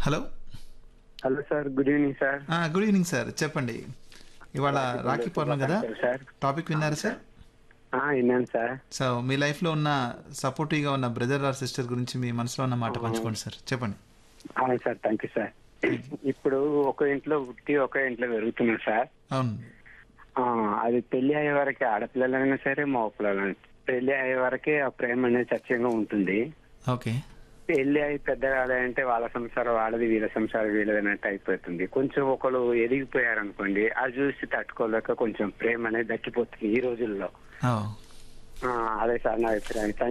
hello hello sir good evening sir ah, good evening sir చెప్పండి ఇవాళ రాఖీ పౌర్ణమి కదా sir topic విన్నారా సార్ ఆ, విన్నాను సార్ సో మీ లైఫ్లో ఉన్న సపోర్టివ్గా ఉన్న బ్రదర్ ఆర్ సిస్టర్ గురించి మీ మనసులో ఉన్న మాట పంచుకోండి సార్ చెప్పండి అవును సార్ థ్యాంక్ యూ సార్ ఇప్పుడు ఒక ఇంట్లో పుట్టి ఒక ఇంట్లో పెరుగుతున్నాం సార్ అవును ఆ, అది పెళ్లి అయ్యే వరకే ఆడపిల్లలైనా సరే మగ పిల్లలైనా పెళ్లి అయ్యే వరకే ఆ ప్రేమ అనేది సత్యంగా ఉంటుంది ఓకే పెళ్లి అయి పెద్దగా అంటే వాళ్ళ సంసారం వాళ్ళది వీళ్ళ సంసారం వీళ్ళది అన్నట్టు అయిపోతుంది కొంచెం ఒకరు ఎదిగిపోయారు అనుకోండి అది చూసి తట్టుకోలేక కొంచెం ప్రేమ అనేది దక్కిపోతుంది ఈ రోజుల్లో ఓ ఆ, అదే సార్ నా అభిప్రాయం